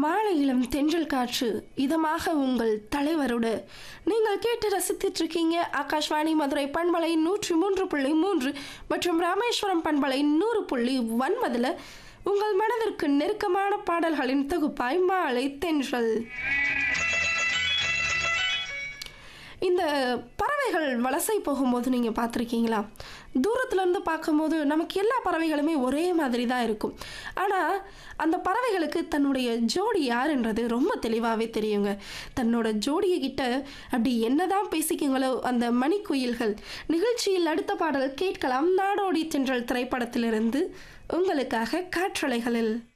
மாலையிலும் தென்றல் காற்று இதமாக உங்கள் தலைவரோடு நீங்கள் கேட்டு ரசித்துட்டு இருக்கீங்க ஆகாஷ்வாணி மதுரை பண்பலை நூற்றி மூன்று புள்ளி மூன்று மற்றும் ராமேஸ்வரம் பண்பலை நூறு புள்ளி ஒன்பதுல உங்கள் மனதிற்கு நெருக்கமான பாடல்களின் தொகுப்பாய் மாலை தென்றல் இந்த பறவைகள் வலசை போகும்போது நீங்கள் பார்த்துருக்கீங்களா தூரத்துலேருந்து பார்க்கும்போது நமக்கு எல்லா பறவைகளுமே ஒரே மாதிரி தான் இருக்கும் ஆனால் அந்த பறவைகளுக்கு தன்னுடைய ஜோடி யாருன்றது ரொம்ப தெளிவாகவே தெரியுங்க தன்னோட ஜோடியை கிட்ட அப்படி என்னதான் பேசிக்குங்களோ அந்த மணிக்குயில்கள் நிகழ்ச்சியில் அடுத்த பாடல் கேட்கலாம் நாடோடி தென்றல் திரைப்படத்திலிருந்து உங்களுக்காக காற்றலைகளில்